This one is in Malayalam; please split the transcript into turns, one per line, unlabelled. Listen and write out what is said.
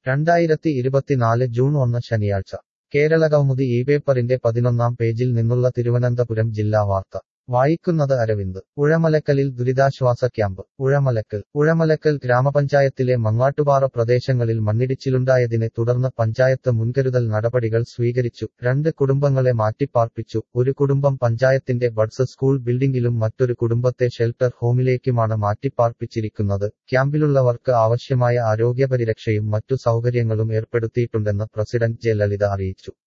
രണ്ടായിരത്തി ഇരുപത്തിനാല് ജൂൺ ഒന്ന് ശനിയാഴ്ച കേരളകൗമുദി ഈ പേപ്പറിന്റെ പതിനൊന്നാം പേജിൽ നിന്നുള്ള തിരുവനന്തപുരം ജില്ലാ വാർത്ത വായിക്കുന്നത് അരവിന്ദ് ഉഴമലക്കലിൽ ദുരിതാശ്വാസ ക്യാമ്പ് ഉഴമലക്കൽ ഉഴമലക്കൽ ഗ്രാമപഞ്ചായത്തിലെ മങ്ങാട്ടുപാറ പ്രദേശങ്ങളിൽ മണ്ണിടിച്ചിലുണ്ടായതിനെ തുടർന്ന് പഞ്ചായത്ത് മുൻകരുതൽ നടപടികൾ സ്വീകരിച്ചു രണ്ട് കുടുംബങ്ങളെ മാറ്റിപ്പാർപ്പിച്ചു ഒരു കുടുംബം പഞ്ചായത്തിന്റെ ബഡ്സ് സ്കൂൾ ബിൽഡിംഗിലും മറ്റൊരു കുടുംബത്തെ ഷെൽട്ടർ ഹോമിലേക്കുമാണ് മാറ്റിപ്പാർപ്പിച്ചിരിക്കുന്നത് ക്യാമ്പിലുള്ളവർക്ക് ആവശ്യമായ ആരോഗ്യപരിരക്ഷയും മറ്റു സൗകര്യങ്ങളും ഏർപ്പെടുത്തിയിട്ടുണ്ടെന്ന് പ്രസിഡന്റ് ജെ ലളിത അറിയിച്ചു